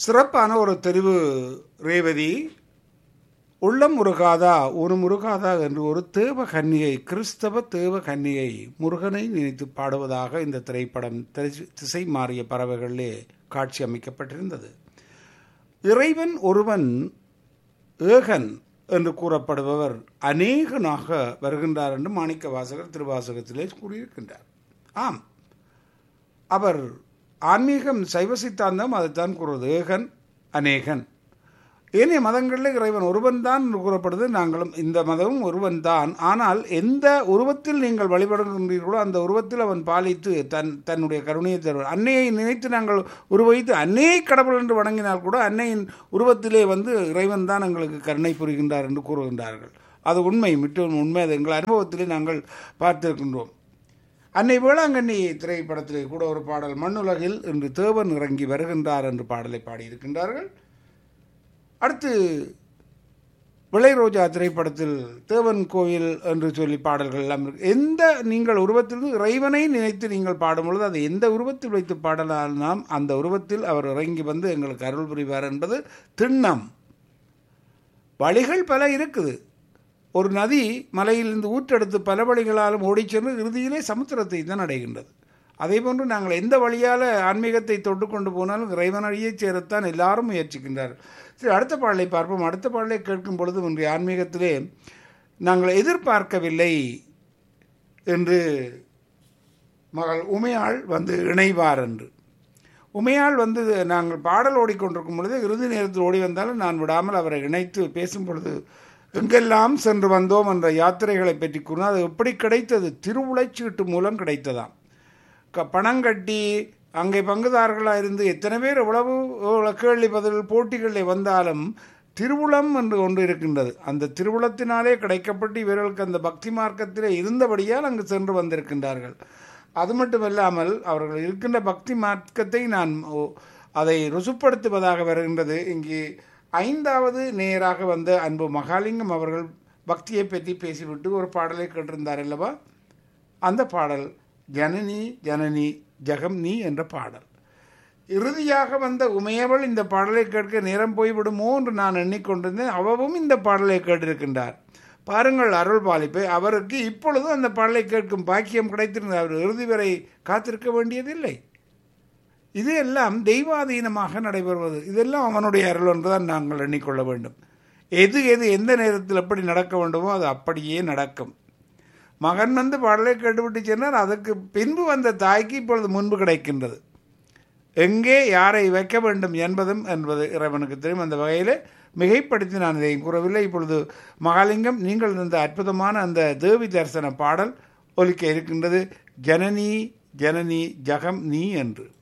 சிறப்பான ஒரு தெரிவு ரேவதி உள்ளம் முருகாதா ஒரு முருகாதா என்று ஒரு தேவ கன்னிகை கிறிஸ்தவ தேவ கன்னிகை முருகனை நினைத்து பாடுவதாக இந்த திரைப்படம் திரை- திசை மாறிய பறவைகளிலே காட்சி அமைக்கப்பட்டிருந்தது இறைவன் ஒருவன் ஏகன் என்று கூறப்படுபவர் அநேகனாக வருகின்றார் என்று மாணிக்க வாசகர் திருவாசகத்திலே கூறியிருக்கின்றார் ஆம் அவர் ஆன்மீகம் சைவ சித்தாந்தம் அதுதான் கூறுவது ஏகன் அநேகன் ஏனைய மதங்களில் இறைவன் ஒருவன் தான் என்று கூறப்படுது நாங்களும் இந்த மதமும் ஒருவன் தான் ஆனால் எந்த உருவத்தில் நீங்கள் வழிபடுகின்றீர்களோ அந்த உருவத்தில் அவன் பாலித்து தன் தன்னுடைய கருணையை தருவார் அன்னையை நினைத்து நாங்கள் உருவகித்து அன்னையை கடவுள் என்று வணங்கினால் கூட அன்னையின் உருவத்திலே வந்து இறைவன் தான் எங்களுக்கு கருணை புரிகின்றார் என்று கூறுகின்றார்கள் அது உண்மை மிகவும் உண்மை அது எங்கள் அனுபவத்திலே நாங்கள் பார்த்திருக்கின்றோம் அன்னை வேளாங்கண்ணி திரைப்படத்திலே கூட ஒரு பாடல் மண்ணுலகில் இன்று தேவன் இறங்கி வருகின்றார் என்று பாடலை பாடியிருக்கின்றார்கள் அடுத்து விளை ரோஜா திரைப்படத்தில் தேவன் கோயில் என்று சொல்லி பாடல்கள் எல்லாம் இருக்கு எந்த நீங்கள் உருவத்தில் இறைவனை நினைத்து நீங்கள் பாடும் பொழுது அதை எந்த உருவத்தில் வைத்து பாடலாம் அந்த உருவத்தில் அவர் இறங்கி வந்து எங்களுக்கு அருள் புரிவார் என்பது திண்ணம் வழிகள் பல இருக்குது ஒரு நதி மலையிலிருந்து ஊற்றெடுத்து பல வழிகளாலும் ஓடிச் சென்று இறுதியிலே சமுத்திரத்தை தான் அடைகின்றது அதே போன்று நாங்கள் எந்த வழியால் ஆன்மீகத்தை தொட்டு கொண்டு போனாலும் இறைவனடியே சேரத்தான் எல்லாரும் முயற்சிக்கின்றார்கள் சரி அடுத்த பாடலை பார்ப்போம் அடுத்த பாடலை கேட்கும் பொழுது இன்றைய ஆன்மீகத்திலே நாங்கள் எதிர்பார்க்கவில்லை என்று மகள் உமையாள் வந்து இணைவார் என்று உமையாள் வந்து நாங்கள் பாடல் ஓடிக்கொண்டிருக்கும் பொழுது இறுதி நேரத்தில் ஓடி வந்தாலும் நான் விடாமல் அவரை இணைத்து பேசும் பொழுது எங்கெல்லாம் சென்று வந்தோம் என்ற யாத்திரைகளை பற்றி கூறினார் அது எப்படி கிடைத்தது திருவுளைச்சீட்டு மூலம் கிடைத்ததாம் க பணம் கட்டி அங்கே பங்குதாரர்களாக இருந்து எத்தனை பேர் எவ்வளவு எவ்வளவு கேள்வி பதில் போட்டிகளில் வந்தாலும் திருவுளம் என்று ஒன்று இருக்கின்றது அந்த திருவுளத்தினாலே கிடைக்கப்பட்டு இவர்களுக்கு அந்த பக்தி மார்க்கத்திலே இருந்தபடியால் அங்கு சென்று வந்திருக்கின்றார்கள் அது மட்டுமல்லாமல் அவர்கள் இருக்கின்ற பக்தி மார்க்கத்தை நான் ஓ- அதை ருசுப்படுத்துவதாக வருகின்றது இங்கே ஐந்தாவது நேராக வந்த அன்பு மகாலிங்கம் அவர்கள் பக்தியை பற்றி பேசிவிட்டு ஒரு பாடலை கேட்டிருந்தார் அல்லவா அந்த பாடல் ஜனனி ஜனனி ஜெகம் நீ என்ற பாடல் இறுதியாக வந்த உமையவள் இந்த பாடலை கேட்க நேரம் போய்விடுமோ என்று நான் எண்ணிக்கொண்டிருந்தேன் அவவும் இந்த பாடலை கேட்டிருக்கின்றார் பாருங்கள் அருள் பாலிப்பை அவருக்கு இப்பொழுதும் அந்த பாடலை கேட்கும் பாக்கியம் கிடைத்திருந்தது அவர் இறுதி வரை காத்திருக்க வேண்டியதில்லை இது எல்லாம் தெய்வாதீனமாக நடைபெறுவது இதெல்லாம் அவனுடைய அருள் என்றுதான் நாங்கள் எண்ணிக்கொள்ள வேண்டும் எது எது எந்த நேரத்தில் எப்படி நடக்க வேண்டுமோ அது அப்படியே நடக்கும் மகன் வந்து பாடலை கேட்டுவிட்டு சென்றார் அதற்கு பின்பு வந்த தாய்க்கு இப்பொழுது முன்பு கிடைக்கின்றது எங்கே யாரை வைக்க வேண்டும் என்பதும் என்பது இறைவனுக்கு தெரியும் அந்த வகையில் மிகைப்படுத்தி நான் இதை கூறவில்லை இப்பொழுது மகாலிங்கம் நீங்கள் இந்த அற்புதமான அந்த தேவி தரிசன பாடல் ஒலிக்க இருக்கின்றது ஜனனி ஜனனி ஜகம் நீ என்று